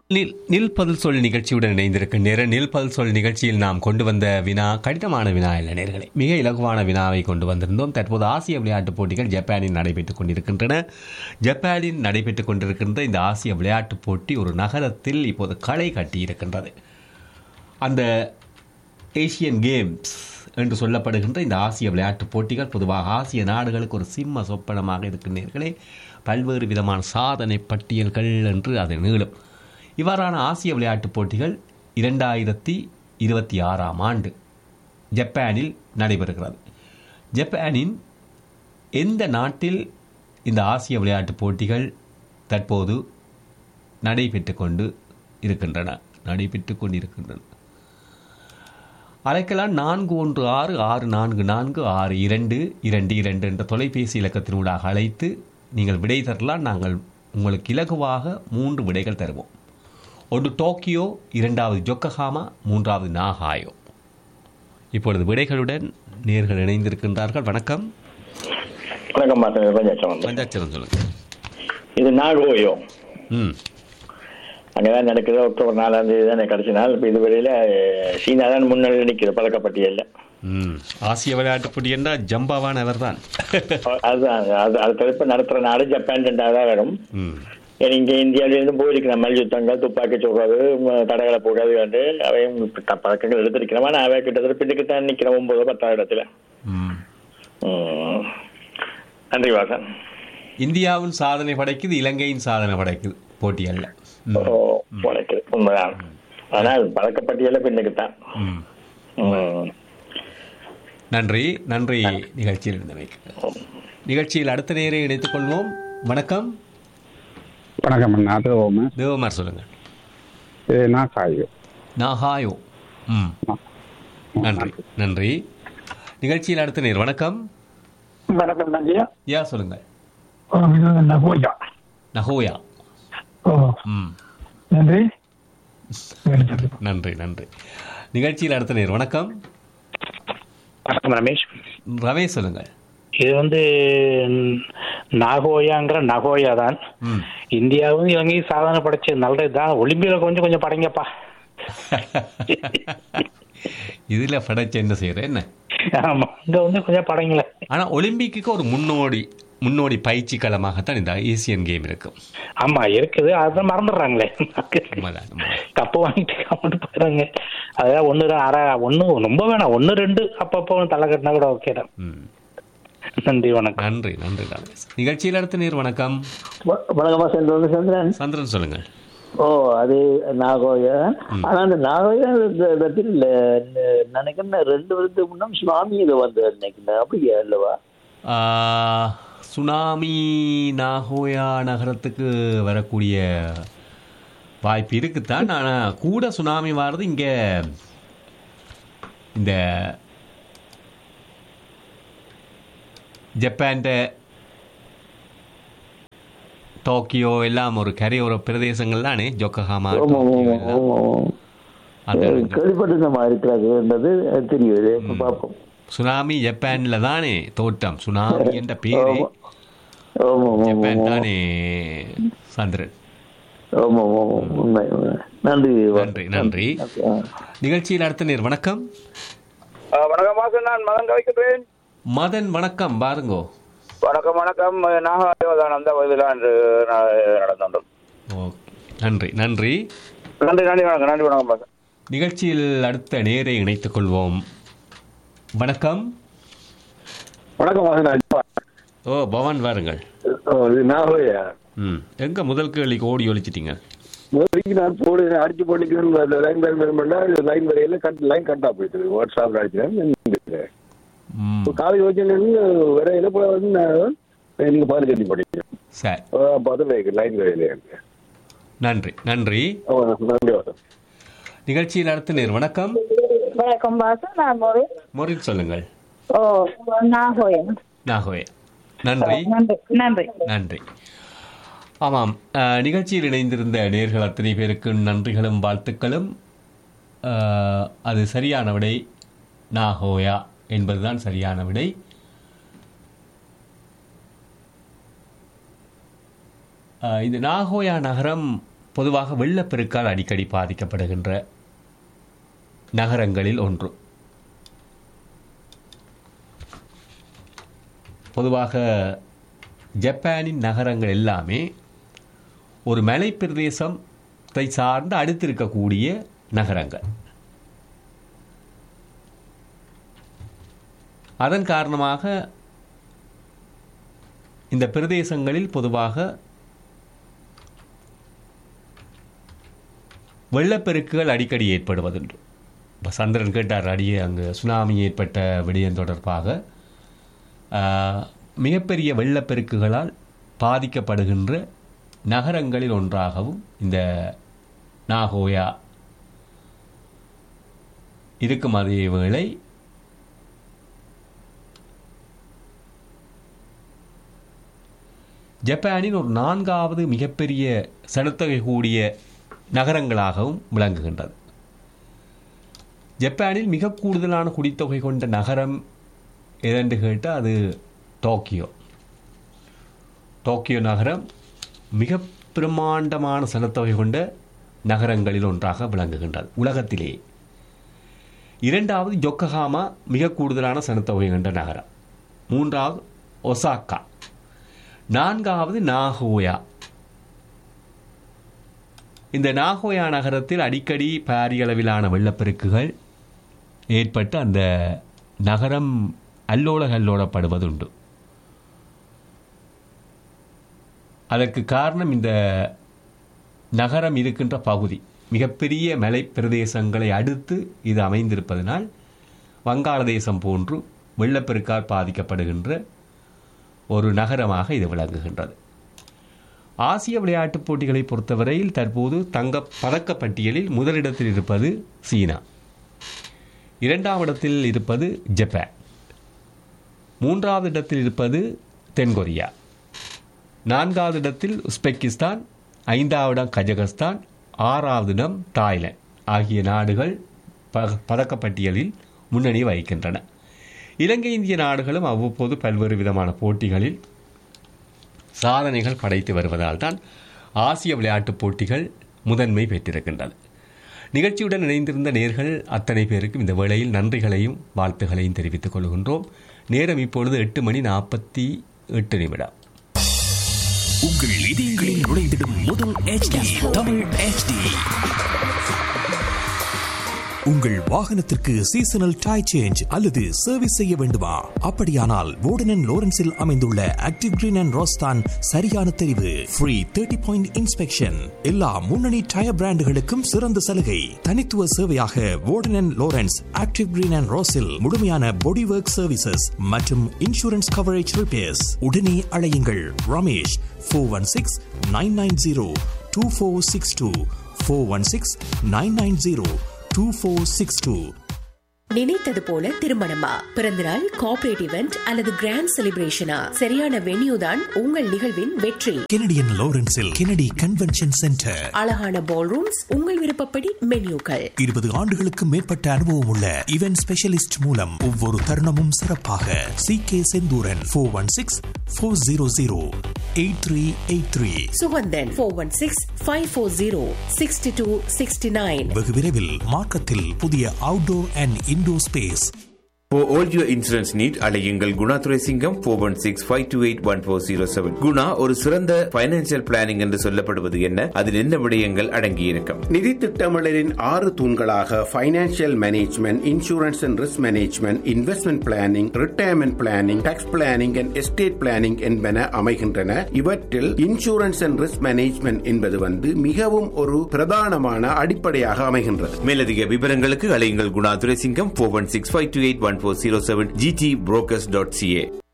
நில் நில் பதில் சொல் நிகழ்ச்சியுடன் இணைந்திருக்கும் நேர நில் பதில் சொல் நிகழ்ச்சியில் நாம் கொண்டு வந்த வினா கடினமான வினா இல்லை நேர்களே மிக இலகுவான வினாவை கொண்டு வந்திருந்தோம் தற்போது ஆசிய விளையாட்டுப் போட்டிகள் ஜப்பானில் நடைபெற்றுக் கொண்டிருக்கின்றன ஜப்பானில் நடைபெற்றுக் கொண்டிருக்கின்ற இந்த ஆசிய விளையாட்டுப் போட்டி ஒரு நகரத்தில் இப்போது களை கட்டியிருக்கின்றது அந்த ஏசியன் கேம்ஸ் என்று சொல்லப்படுகின்ற இந்த ஆசிய விளையாட்டுப் போட்டிகள் பொதுவாக ஆசிய நாடுகளுக்கு ஒரு சிம்ம சொப்பனமாக இருக்கின்றீர்களே பல்வேறு விதமான சாதனை பட்டியல்கள் என்று அது நீளும் இவ்வாறான ஆசிய விளையாட்டுப் போட்டிகள் இரண்டாயிரத்தி இருபத்தி ஆறாம் ஆண்டு ஜப்பானில் நடைபெறுகிறது ஜப்பானின் எந்த நாட்டில் இந்த ஆசிய விளையாட்டுப் போட்டிகள் தற்போது நடைபெற்று கொண்டு இருக்கின்றன நடைபெற்று கொண்டிருக்கின்றன அழைக்கலாம் நான்கு ஒன்று ஆறு ஆறு நான்கு நான்கு ஆறு இரண்டு இரண்டு இரண்டு என்ற தொலைபேசி இலக்கத்தினூடாக அழைத்து நீங்கள் விடை தரலாம் நாங்கள் உங்களுக்கு இலகுவாக மூன்று விடைகள் தருவோம் ஒன்று டோக்கியோ இரண்டாவது ஜொக்கஹாமா மூன்றாவது நாகாயோ இப்பொழுது விடைகளுடன் நேர்கள் இணைந்திருக்கின்றார்கள் வணக்கம் வணக்கம் மாசம் பஞ்சாட்சம் வந்து பஞ்சாட்சரம் சொல்லுங்கள் இது நாகோயோ ம் அங்கதான் நடக்குது அக்டோபர் நாலாம் தேதி தானே கடைசி நாள் இப்போ இதுவரையில அஹ், சீனா தான் முன்னாடி நிற்கிது பழக்கப்பட்டியல்ல ம் ஆசிய விளையாட்டுப் போட்டி என்றால் ஜம்பாவான் அவர்தான் அதுதான் அது அது தடுப்பு நடத்துற நாடு ஜப்பான் ரெண்டாவதா வரும் ம் ஏன்னா இங்க இந்தியாவிலிருந்து போயிருக்கிறேன் மல்யுத்தங்கள் துப்பாக்கி சொல்றது தடகளை போகாது வந்து அவையும் த- பழக்கங்கள் எடுத்திருக்கிறோம் ஆனால் அவை கிட்டத்தட்ட பின்னுக்கு தான் நிற்கிறோம் ஒன்பது பத்தாவது இடத்துல ம் ம். நன்றி வாசன் இந்தியாவின் சாதனை படைக்குது இலங்கையின் சாதனை படைக்குது போட்டி அல்ல ம். ஓ உனக்கு உண்மைதான் ஆனால் பழக்கப்பட்டியல பின்னுக்கு தான் ம். ம். நன்றி நன்றி நிகழ்ச்சியில் இருந்தமைக்கு நிகழ்ச்சியில் அடுத்த நேரை இணைத்துக் கொள்வோம் வணக்கம் வணக்கம் அண்ணா அது ஓம தேவமார் சொல்லுங்க இது நான் சாயு நாகாயோ ம் நன்றி நன்றி நிகழ்ச்சியில் அடுத்த நேர் வணக்கம் வணக்கம் நஞ்சியா யா சொல்லுங்க ஓ இது நகோயா நகோயா ஓ ம் நன்றி நன்றி நன்றி நிகழ்ச்சியில் அடுத்த நேர் வணக்கம் வணக்கம் ரமேஷ் ரமேஷ் சொல்லுங்கள் இது வந்து ம், நாகோயாங்கிற நகோயா தான் ம் இந்தியாவும் இலங்கையும் சாதனை படைச்ச நல்லது தான் ஒலிம்பியில கொஞ்சம் கொஞ்சம் படைங்கப்பா இதில் படைச்ச என்ன செய்யற என்ன ஆமா இங்க வந்து கொஞ்சம் படைங்களேன் ஆனால் ஒலிம்பிக்கு ஒரு முன்னோடி முன்னோடி பயிற்சி களமாகத்தான் இந்த ஏசியன் கேம் இருக்கும் ஆமா இருக்குது அதான் மறந்துடுறாங்களே உண்மைதான், உண்மைதான். கப்பு வாங்கிட்டு கம்மிட்டு போயிடுறாங்க அதான் ஒன்று அரை ஒன்று ரொம்ப வேணாம் ஒன்று ரெண்டு அப்பப்போ தலை கட்டினா கூட ஓகே தான் ம் நன்றி வணக்கம் நன்றி நன்றி ரமேஷ் நிகழ்ச்சியில் அடுத்த நேர் வணக்கம் வ- வணக்கம்மா சென்று சந்திரன் சந்திரன் சொல்லுங்கள் ஓ அது நாகோயா ஆனா அந்த நாகோயா இந்த இடத்தில் ந- நினைக்கிறேன் ரெண்டு வருடத்துக்கு முன்னம் சுவாமி இது வந்து நினைக்கிறேன் அப்படியா இல்லவா ஆ, சுனாமி நாகோயா நகரத்துக்கு வரக்கூடிய வாய்ப்பு இருக்குத்தான் ஆனால் கூட சுனாமி வர்றது இங்கே இந்த ஜப்பான்ட டோக்கியோ எல்லாம் ஒரு கரையோர பிரதேசங்கள் தானே ஜொக்கஹாமா ஆமா, டோக்கியோ ஆமா, எல்லாம். ஆமா, ஆமா. அந்த கேள்விப்பட்டிருந்தமா இருக்கிறதுன்றது தெரியுது பார்ப்போம் சுனாமி ஜப்பான்ல தானே தோட்டம் சுனாமி என்ற பேரே ஆமா. ஆமா ஆமா ஜப்பான் ஆமா தானே சந்திரன் ஆமா ஆமா ஆமா. உண்மை உண்மை. நன்றி நன்றி நன்றி ஆ. நிகழ்ச்சியில் அடுத்த நேர் வணக்கம் வணக்கம் வாசன் நான் மதன் கவிக்கிறேன் மதன் வணக்கம் பாருங்கோ வணக்கம் வணக்கம் நாகாயோதானந்த வயதில் என்று நடந்தோம் ஓகே நன்றி நன்றி நன்றி நன்றி வணக்கம் நன்றி வணக்கம் வாசன் நிகழ்ச்சியில் அடுத்த நேரை இணைத்துக் கொள்வோம் வணக்கம் வணக்கம் வாசன் ஓ பவான் வாருங்கள் இது நாகோயா ம் எங்க முதல் கேள்விக்கு ஓடி ஒழிச்சிட்டீங்க முதலிக்கு நான் போடு அடிச்சு போட்டுக்கிறேன் லைன் பேர் பண்ணா லைன் வரையில கட் லைன் கட்டா போயிட்டு வாட்ஸ்அப்ல அடிச்சேன் ம் காலேஜ் வச்சு வரையில போய் வந்து நான் நீங்க பதினஞ்சு சொல்லி படிக்கிறேன் சரி பார்த்து லைன் வரையில நன்றி நன்றி நன்றி வாசன் நிகழ்ச்சியில் அடுத்த நேர் வணக்கம் வணக்கம் பாசு நான் மொழி மொரின் சொல்லுங்கள் ஓ நாகோயன் நாகோயா நன்றி நன்றி நன்றி நன்றி ஆமாம் அஹ், நிகழ்ச்சியில் இணைந்திருந்த நேர்கள் அத்தனை பேருக்கு நன்றிகளும் வாழ்த்துக்களும் அஹ், அது சரியான விடை நாகோயா என்பதுதான் சரியான விடை அஹ், இந்த நாகோயா நகரம் பொதுவாக வெள்ளப்பெருக்கால் அடிக்கடி பாதிக்கப்படுகின்ற நகரங்களில் ஒன்று பொதுவாக ஜப்பானின் நகரங்கள் எல்லாமே ஒரு மலை பிரதேசத்தை சார்ந்து அடுத்திருக்கக்கூடிய நகரங்கள் அதன் காரணமாக இந்த பிரதேசங்களில் பொதுவாக வெள்ளப்பெருக்குகள் அடிக்கடி ஏற்படுவதுண்டு இப்போ சந்திரன் கேட்டார் அடியே அங்கு சுனாமி ஏற்பட்ட விடயம் தொடர்பாக ஆஹ், மிகப்பெரிய வெள்ளப்பெருக்குகளால் பாதிக்கப்படுகின்ற நகரங்களில் ஒன்றாகவும் இந்த நாகோயா இருக்கும் அதே வேளை ஜப்பானின் ஒரு நான்காவது மிகப்பெரிய சனத்தொகை கூடிய நகரங்களாகவும் விளங்குகின்றது ஜப்பானில் மிக கூடுதலான குடித்தொகை கொண்ட நகரம் எதென்று கேட்டால் அது டோக்கியோ டோக்கியோ நகரம் மிக பிரமாண்டமான சனத்தொகை கொண்ட நகரங்களில் ஒன்றாக விளங்குகின்றது உலகத்திலே இரண்டாவது ஜொக்கஹாமா மிக கூடுதலான சனத்தொகை கொண்ட நகரம் மூன்றாவது ஒசாக்கா நான்காவது நாகோயா இந்த நாகோயா நகரத்தில் அடிக்கடி பாரிய அளவிலான வெள்ளப்பெருக்குகள் ஏற்பட்டு அந்த நகரம் அல்லோல கல்லோலப்படுவதுண்டு அதற்கு காரணம் இந்த நகரம் இருக்கின்ற பகுதி மிகப்பெரிய மலை பிரதேசங்களை அடுத்து இது அமைந்திருப்பதனால் வங்காளதேசம் போன்று வெள்ளப்பெருக்கால் பாதிக்கப்படுகின்ற ஒரு நகரமாக இது விளங்குகின்றது ஆசிய விளையாட்டுப் போட்டிகளை பொறுத்தவரையில் தற்போது தங்க பதக்கப் பட்டியலில் முதலிடத்தில் இருப்பது சீனா இரண்டாம் இடத்தில் இருப்பது ஜப்பான் மூன்றாவது இடத்தில் இருப்பது தென்கொரியா நான்காவது இடத்தில் உஸ்பெகிஸ்தான் ஐந்தாவது இடம் கஜகஸ்தான் ஆறாவது இடம் தாய்லாந்து ஆகிய நாடுகள் ப பதக்கப்பட்டியலில் முன்னணி வகிக்கின்றன இலங்கை இந்திய நாடுகளும் அவ்வப்போது பல்வேறு விதமான போட்டிகளில் சாதனைகள் படைத்து வருவதால் தான் ஆசிய விளையாட்டுப் போட்டிகள் முதன்மை பெற்றிருக்கின்றது நிகழ்ச்சியுடன் இணைந்திருந்த நேர்கள் அத்தனை பேருக்கும் இந்த வேளையில் நன்றிகளையும் வாழ்த்துகளையும் தெரிவித்துக் கொள்கின்றோம் நேரம் இப்பொழுது எட்டு மணி நாற்பத்தி எட்டு நிமிடம் உங்கள் இதயங்களில் நுழைந்திடும் முதல் HD தமிழ் HD உங்கள் வாகனத்திற்கு சீசனல் டை சேஞ்ச் அல்லது சர்வீஸ் செய்ய வேண்டுமா அப்படியானால் வோர்டன் லோரன்ஸில் அமைந்துள்ள ஆக்டிவ் கிரீன் அண்ட் ரோஸ்தான் சரியான தெரிவு ஃப்ரீ தேர்ட்டி பாயிண்ட் இன்ஸ்பெக்ஷன் எல்லா முன்னணி டயர் பிராண்டுகளுக்கும் சிறந்த சலுகை தனித்துவ சேவையாக Warden Lawrence active green and ரோஸில் முழுமையான பாடி ஒர்க் சர்வீசஸ் மற்றும் இன்சூரன்ஸ் கவரேஜ் ரிப்பேர்ஸ் உடனே அழையுங்கள் Ramesh four one six nine nine zero two four six two four one six nine nine zero two four six two நினைத்தது போல திருமணமா பிறந்தநாள் corporate event அல்லது கிராண்ட் செலிப்ரேஷனா சரியான வென்யூ தான் உங்கள் நிகழ்வின் வெற்றி கெனடியன் லாரன்ஸில் கெனடி கன்வென்ஷன் சென்டர் அழகான பால் ரூம்ஸ் உங்கள் விருப்பப்படி மென்யூக்கள் இருபது ஆண்டுகளுக்கு மேற்பட்ட அனுபவம் உள்ள இவென்ட் ஸ்பெஷலிஸ்ட் மூலம் ஒவ்வொரு தருணமும் சிறப்பாக C K Senthuran four one six four zero zero eight three eight three Suganthan four one six five four zero sixty two sixty nine வெகு விரைவில் மார்க்கத்தில் புதிய outdoor and indoor space For all your insurance need, அலையுங்கள் Guna Duraisingam four one six five two eight one four zero seven Guna ஒரு சிறந்த financial planning என்று சொல்லப்படுவது என்ன அதில் என்ன விடயங்கள் அடங்கியிருக்கும் நிதி திட்டமிடலின் ஆறு தூண்களாக financial management insurance and risk management investment planning retirement planning tax planning and estate planning என்பன அமைகின்றன இவற்றில் இன்சூரன்ஸ் அண்ட் ரிஸ்க் மேனேஜ்மெண்ட் என்பது வந்து மிகவும் ஒரு பிரதானமான அடிப்படையாக அமைகின்றது மேலதிக விவரங்களுக்கு அலையுங்கள் Guna Duraisingam four one six five two eight one four zero seven GT brokers dot CA